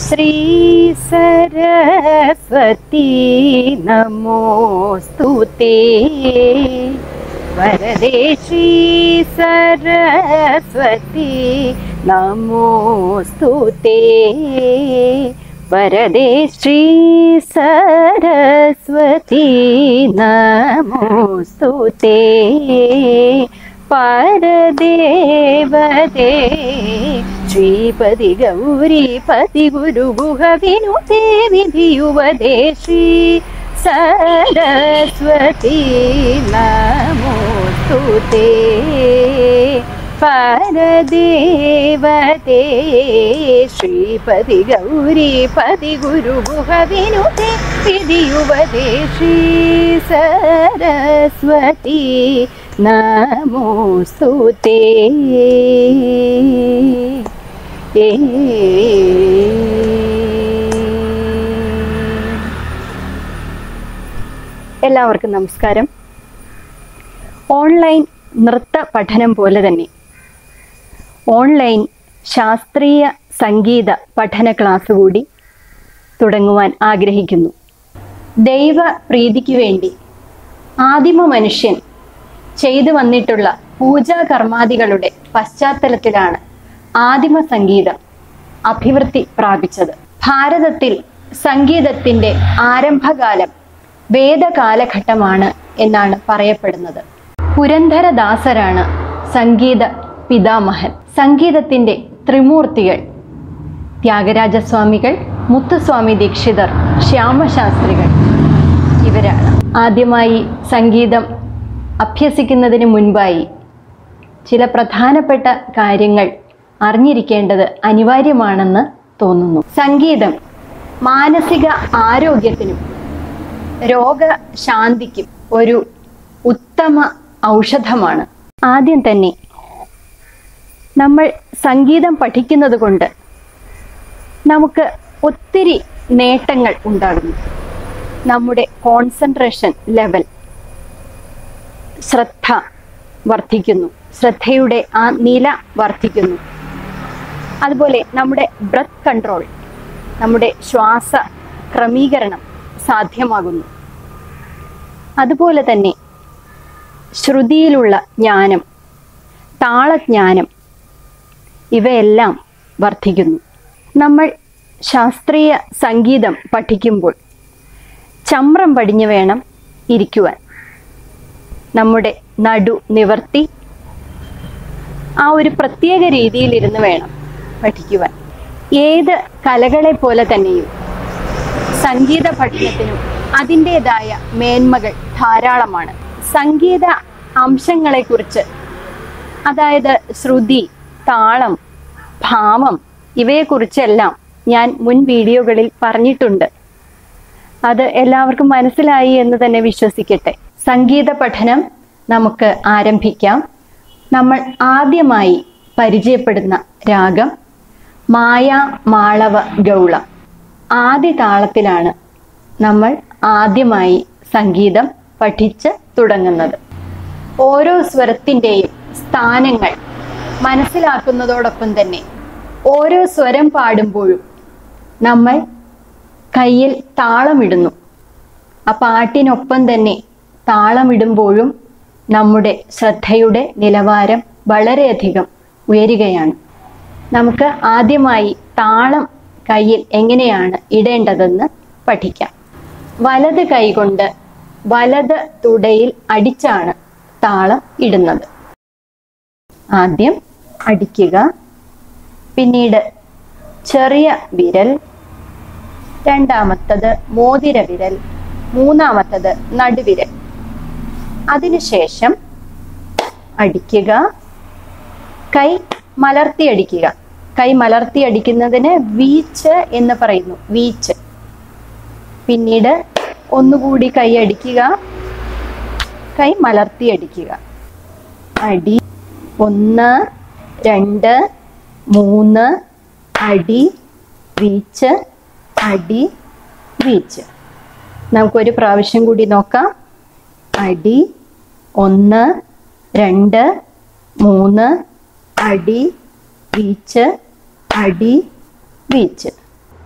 ശ്രീ സരസ്വതി നമോസ്തു തേ വരദേ ശ്രീ സരസ്വതി നമോസ്തു തേ വരദേ ശ്രീ സരസ്വതി നമോസ്തു തേ പരദേവതേ ശ്രീപതി ഗൗരീപതി ഗുരുഗുഹ വിനുതേ വിധിയുവതേ ശ്രീ സരസ്വതി നമോസ്തു തേ പരദേവതേ ശ്രീപതി ഗൗരീപതി ഗുരുഗുഹ വിനുതേ വിധിയുവതേ ശ്രീ സരസ്വതി നമോസ്തു തേ ഏ എല്ലാവർക്കും നമസ്കാരം ഓൺലൈൻ നൃത്ത പഠനം പോലെ തന്നെ ഓൺലൈൻ ശാസ്ത്രീയ സംഗീത പഠന ക്ലാസ് കൂടി തുടങ്ങുവാൻ ആഗ്രഹിക്കുന്നു ദൈവ പ്രീതിക്ക് വേണ്ടി ആദിമ മനുഷ്യൻ ചെയ്തു വന്നിട്ടുള്ള പൂജാ കർമാദികളുടെ പശ്ചാത്തലത്തിലാണ് ആദിമ സംഗീതം അഭിവൃദ്ധി പ്രാപിച്ചത് ഭാരതത്തിൽ സംഗീതത്തിന്റെ ആരംഭകാലം വേദകാലഘട്ടമാണ് എന്നാണ് പറയപ്പെടുന്നത് പുരന്ധരദാസരാണ് സംഗീത പിതാമഹൻ സംഗീതത്തിന്റെ ത്രിമൂർത്തികൾ ത്യാഗരാജസ്വാമികൾ മുത്തുസ്വാമി ദീക്ഷിതർ ശ്യാമശാസ്ത്രികൾ ഇവരാണ് ആദ്യമായി സംഗീതം അഭ്യസിക്കുന്നതിന് മുൻപായി ചില പ്രധാനപ്പെട്ട കാര്യങ്ങൾ അറിഞ്ഞിരിക്കേണ്ടത് അനിവാര്യമാണെന്ന് തോന്നുന്നു സംഗീതം മാനസിക ആരോഗ്യത്തിനും രോഗശാന്തിക്കും ഒരു ഉത്തമ ഔഷധമാണ് ആദ്യം തന്നെ നമ്മൾ സംഗീതം പഠിക്കുന്നത് കൊണ്ട് നമുക്ക് ഒത്തിരി നേട്ടങ്ങൾ ഉണ്ടാകുന്നു നമ്മുടെ കോൺസെൻട്രേഷൻ ലെവൽ ശ്രദ്ധ വർദ്ധിക്കുന്നു ശ്രദ്ധയുടെ ആ നില വർദ്ധിക്കുന്നു അതുപോലെ നമ്മുടെ ബ്രത്ത് കൺട്രോൾ നമ്മുടെ ശ്വാസ ക്രമീകരണം സാധ്യമാകുന്നു അതുപോലെ തന്നെ ശ്രുതിയിലുള്ള ജ്ഞാനം താളജ്ഞാനം ഇവയെല്ലാം വർദ്ധിക്കുന്നു നമ്മൾ ശാസ്ത്രീയ സംഗീതം പഠിക്കുമ്പോൾ ചമ്രം പടിഞ്ഞു വേണം ഇരിക്കുവാൻ നമ്മുടെ നടു നിവർത്തി ആ ഒരു പ്രത്യേക രീതിയിലിരുന്ന് വേണം പഠിക്കുവാൻ ഏത് കലകളെ പോലെ തന്നെയും സംഗീത പഠനത്തിനും അതിൻ്റെതായ മേന്മകൾ ധാരാളമാണ് സംഗീത അംശങ്ങളെക്കുറിച്ച് അതായത് ശ്രുതി താളം ഭാവം ഇവയെക്കുറിച്ചെല്ലാം ഞാൻ മുൻ വീഡിയോകളിൽ പറഞ്ഞിട്ടുണ്ട് അത് എല്ലാവർക്കും മനസ്സിലായി എന്ന് തന്നെ വിശ്വസിക്കട്ടെ സംഗീത പഠനം നമുക്ക് ആരംഭിക്കാം നമ്മൾ ആദ്യമായി പരിചയപ്പെടുന്ന രാഗം മായ മാളവ ഗൗള ആദ്യ താളത്തിലാണ് നമ്മൾ ആദ്യമായി സംഗീതം പഠിച്ച് തുടങ്ങുന്നത് ഓരോ സ്വരത്തിൻ്റെയും സ്ഥാനങ്ങൾ മനസ്സിലാക്കുന്നതോടൊപ്പം തന്നെ ഓരോ സ്വരം പാടുമ്പോഴും നമ്മൾ കയ്യിൽ താളമിടുന്നു ആ പാട്ടിനൊപ്പം തന്നെ താളമിടുമ്പോഴും നമ്മുടെ ശ്രദ്ധയുടെ നിലവാരം വളരെയധികം ഉയരുകയാണ് നമുക്ക് ആദ്യമായി താളം കയ്യിൽ എങ്ങനെയാണ് ഇടേണ്ടതെന്ന് പഠിക്കാം വലത് കൈകൊണ്ട് വലത് തുടയിൽ അടിച്ചാണ് താളം ഇടുന്നത് ആദ്യം അടിക്കുക പിന്നീട് ചെറിയ വിരൽ രണ്ടാമത്തത് മോതിര വിരൽ മൂന്നാമത്തത് നടുവിരൽ അതിനുശേഷം അടിക്കുക കൈ മലർത്തി അടിക്കുക കൈ മലർത്തി അടിക്കുന്നതിന് വീച്ച് എന്ന് പറയുന്നു വീച്ച് പിന്നീട് ഒന്നുകൂടി കൈ അടിക്കുക കൈ മലർത്തി അടിക്കുക അടി ഒന്ന് രണ്ട് മൂന്ന് അടി വീച്ച് അടി വീച്ച് നമുക്കൊരു പ്രാവശ്യം കൂടി നോക്കാം അടി ഒന്ന് രണ്ട് മൂന്ന് അടി വീച്ച് അടി വീച്ച്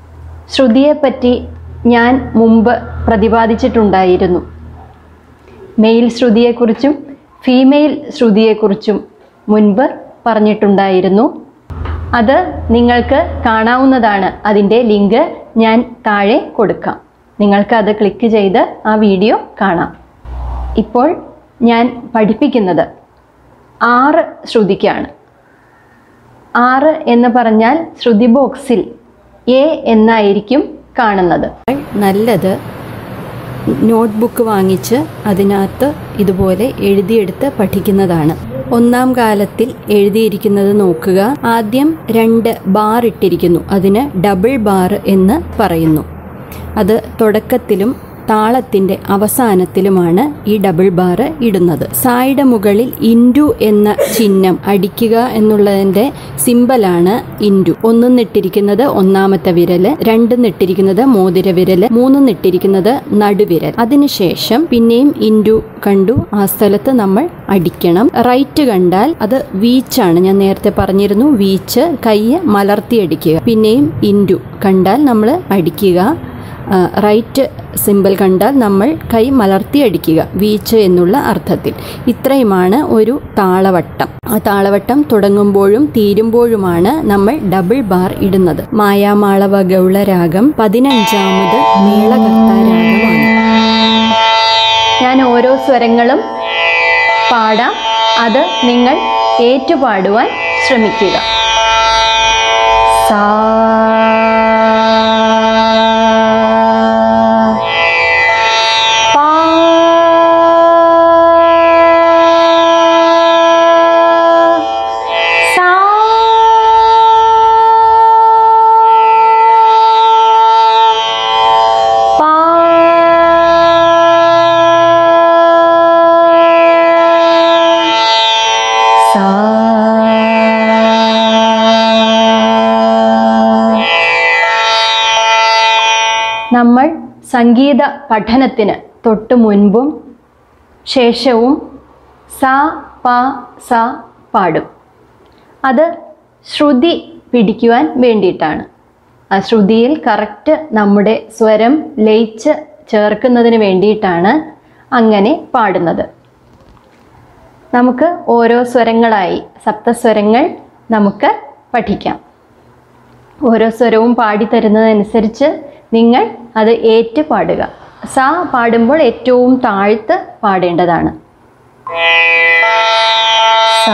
ശ്രുതിയെപ്പറ്റി ഞാൻ മുമ്പ് പ്രതിപാദിച്ചിട്ടുണ്ടായിരുന്നു മെയിൽ ശ്രുതിയെക്കുറിച്ചും ഫീമെയിൽ ശ്രുതിയെക്കുറിച്ചും മുൻപ് പറഞ്ഞിട്ടുണ്ടായിരുന്നു അത് നിങ്ങൾക്ക് കാണാവുന്നതാണ് അതിൻ്റെ ലിങ്ക് ഞാൻ താഴെ കൊടുക്കാം നിങ്ങൾക്ക് അത് ക്ലിക്ക് ചെയ്ത് ആ വീഡിയോ കാണാം ഇപ്പോൾ ഞാൻ പഠിപ്പിക്കുന്നത് ആറ് ശ്രുതിക്കാണ് ആറ് എന്ന് പറഞ്ഞാൽ ശ്രുതി ബോക്സിൽ എ എന്നായിരിക്കും കാണുന്നത് നല്ലത് നോട്ട്ബുക്ക് വാങ്ങിച്ച് അതിനകത്ത് ഇതുപോലെ എഴുതിയെടുത്ത് പഠിക്കുന്നതാണ് ഒന്നാം കാലത്തിൽ എഴുതിയിരിക്കുന്നത് നോക്കുക ആദ്യം രണ്ട് ബാർ ഇട്ടിരിക്കുന്നു അതിന് ഡബിൾ ബാർ എന്ന് പറയുന്നു അത് തുടക്കത്തിലും താളത്തിന്റെ അവസാനത്തിലുമാണ് ഈ ഡബിൾ ബാർ ഇടുന്നത് സായുടെ മുകളിൽ ഇൻഡു എന്ന ചിഹ്നം അടിക്കുക എന്നുള്ളതിന്റെ സിമ്പലാണ് ഇൻഡു ഒന്നും നിട്ടിരിക്കുന്നത് ഒന്നാമത്തെ വിരല് രണ്ടും നിട്ടിരിക്കുന്നത് മോതിര വിരല് മൂന്നും നിട്ടിരിക്കുന്നത് നടുവിരൽ അതിനുശേഷം പിന്നെയും ഇൻഡു കണ്ടു ആ സ്ഥലത്ത് നമ്മൾ അടിക്കണം റൈറ്റ് കണ്ടാൽ അത് വീച്ചാണ് ഞാൻ നേരത്തെ പറഞ്ഞിരുന്നു വീച്ച് കൈ മലർത്തി അടിക്കുക പിന്നെയും ഇൻഡു കണ്ടാൽ നമ്മൾ അടിക്കുക ആ, റൈറ്റ് സിമ്പിൾ കണ്ടാൽ നമ്മൾ കൈ മലർത്തി അടിക്കുക വീച്ച് എന്നുള്ള അർത്ഥത്തിൽ ഇത്രയുമാണ് ഒരു താളവട്ടം ആ താളവട്ടം തുടങ്ങുമ്പോഴും തീരുമ്പോഴുമാണ് നമ്മൾ ഡബിൾ ബാർ ഇടുന്നത് മായാമാളവ ഗൗളരാഗം പതിനഞ്ചാമത് മേളകർത്ത രാഗമാണ് ഞാൻ ഓരോ സ്വരങ്ങളും പാടാം അത് നിങ്ങൾ ഏറ്റുപാടുവാൻ ശ്രമിക്കുക സാ പാ സാ പാ സാ നമ്മൾ സംഗീത പഠനത്തിന് തൊട്ട് മുൻപും ശേഷവും സ പ സ പാടും അത് ശ്രുതി പിടിക്കുവാൻ വേണ്ടിയിട്ടാണ് ആ ശ്രുതിയിൽ കറക്റ്റ് നമ്മുടെ സ്വരം ലയിച്ച് ചേർക്കുന്നതിന് വേണ്ടിയിട്ടാണ് അങ്ങനെ പാടുന്നത് നമുക്ക് ഓരോ സ്വരങ്ങളായി സപ്തസ്വരങ്ങൾ നമുക്ക് പഠിക്കാം ഓരോ സ്വരവും പാടി തരുന്നതനുസരിച്ച് നിങ്ങൾ അത് ഏറ്റ് പാടുക സ പാടുമ്പോൾ ഏറ്റവും താഴ്ത്ത് പാടേണ്ടതാണ് സാ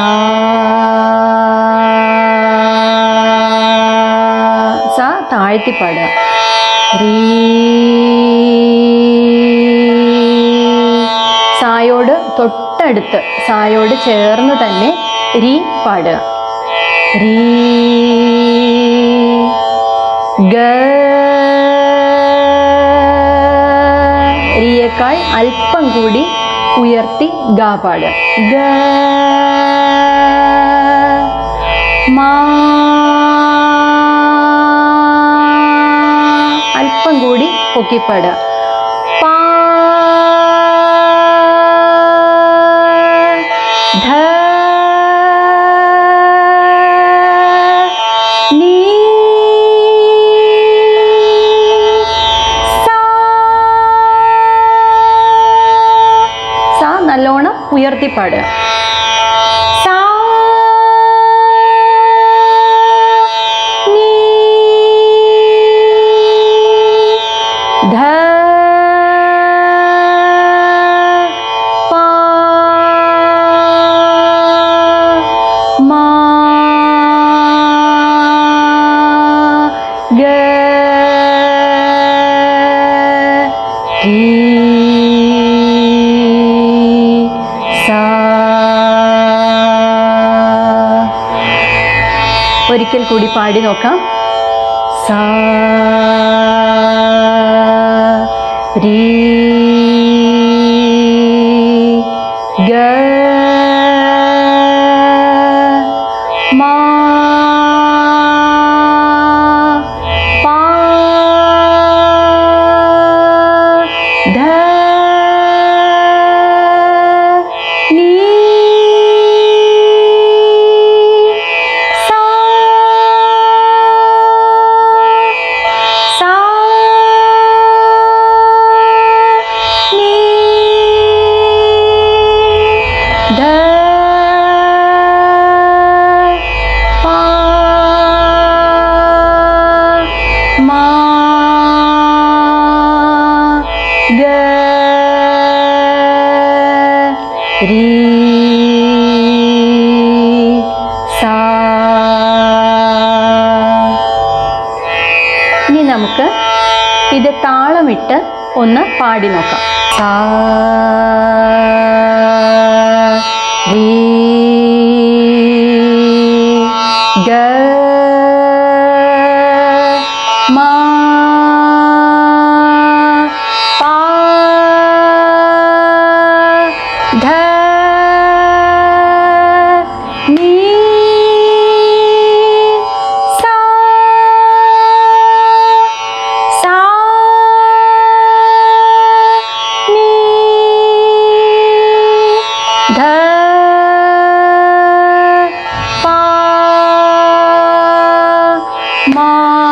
സ താഴ്ത്തി പാടുക രീ സായോട് തൊട്ടടുത്ത് സായോട് ചേർന്ന് തന്നെ രീ പാടുക രീ ഗ റിയേക്കാൾ അല്പം കൂടി ഉയർത്തി ഗ പാടുക ഗ മാ അല്പം കൂടി പൊക്കിപ്പാടുക പാ ധ നീ സാ സാ നല്ലോണം ഉയർത്തി പാടുക സാ നീ ധ പ മാ ഗ രീ സാ ഒരിക്കൽ കൂടി പാടി നോക്കാം സാ രീ ഗ മാ പാ ധ നീ സാ സാ മാ ഗ രീ സാ ഇനി നമുക്ക് ഇത് താളമിട്ട് ഒന്ന് പാടി നോക്കാം സാ രീ ഗ മാ പാ ധ നീ സാ സാ നീ ധ പാ മാ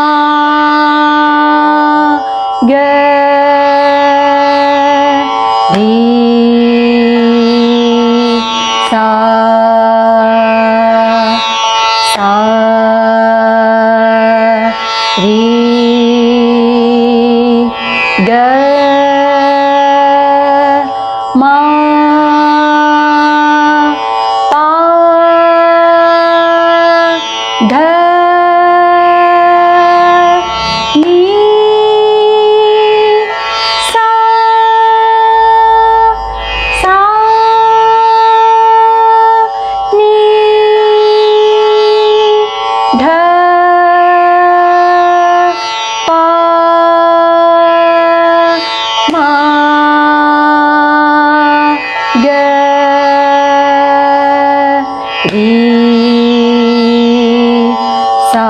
ഗ രീ സാ സാ രീ ഗ മാ പാ ധ നീ സാ സാ നീ ധ പാ മാ ഗ രീ സാ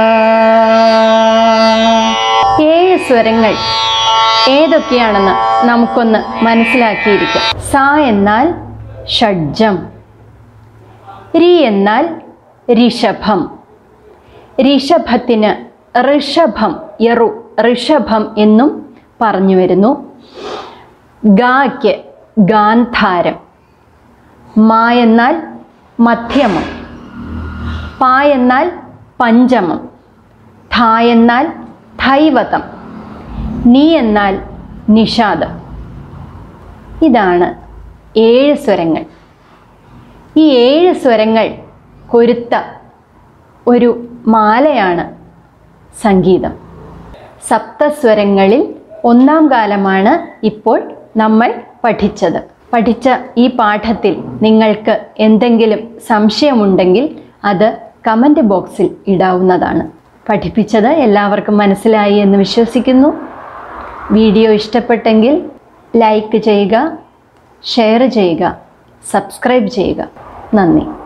ഏഴ് സ്വരങ്ങൾ ഏതൊക്കെയാണെന്ന് നമുക്കൊന്ന് മനസ്സിലാക്കിയിരിക്കാം സ എന്നാൽ ഷഡ്ജം രി എന്നാൽ ഋഷഭം ഋഷഭത്തിന് ഋഷഭം യറു ഋഷഭം എന്നും പറഞ്ഞു വരുന്നു ഗായ്ക്ക് ഗാന്ധാരം മാ എന്നാൽ മധ്യമം പാ എന്നാൽ പഞ്ചമം ധ എന്നാൽ ധൈവതം നീ എന്നാൽ നിഷാദം ഇതാണ് ഏഴ് സ്വരങ്ങൾ ഈ ഏഴ് സ്വരങ്ങൾ കൊരുത്ത ഒരു മാലയാണ് സംഗീതം സപ്തസ്വരങ്ങളിൽ ഒന്നാം കാലമാണ് ഇപ്പോൾ നമ്മൾ പഠിച്ചത് പഠിച്ച ഈ പാഠത്തിൽ നിങ്ങൾക്ക് എന്തെങ്കിലും സംശയമുണ്ടെങ്കിൽ അത് കമൻറ്റ് ബോക്സിൽ ഇടാവുന്നതാണ് പഠിപ്പിച്ചത് എല്ലാവർക്കും മനസ്സിലായി എന്ന് വിശ്വസിക്കുന്നു വീഡിയോ ഇഷ്ടപ്പെട്ടെങ്കിൽ ലൈക്ക് ചെയ്യുക ഷെയർ ചെയ്യുക സബ്സ്ക്രൈബ് ചെയ്യുക നന്ദി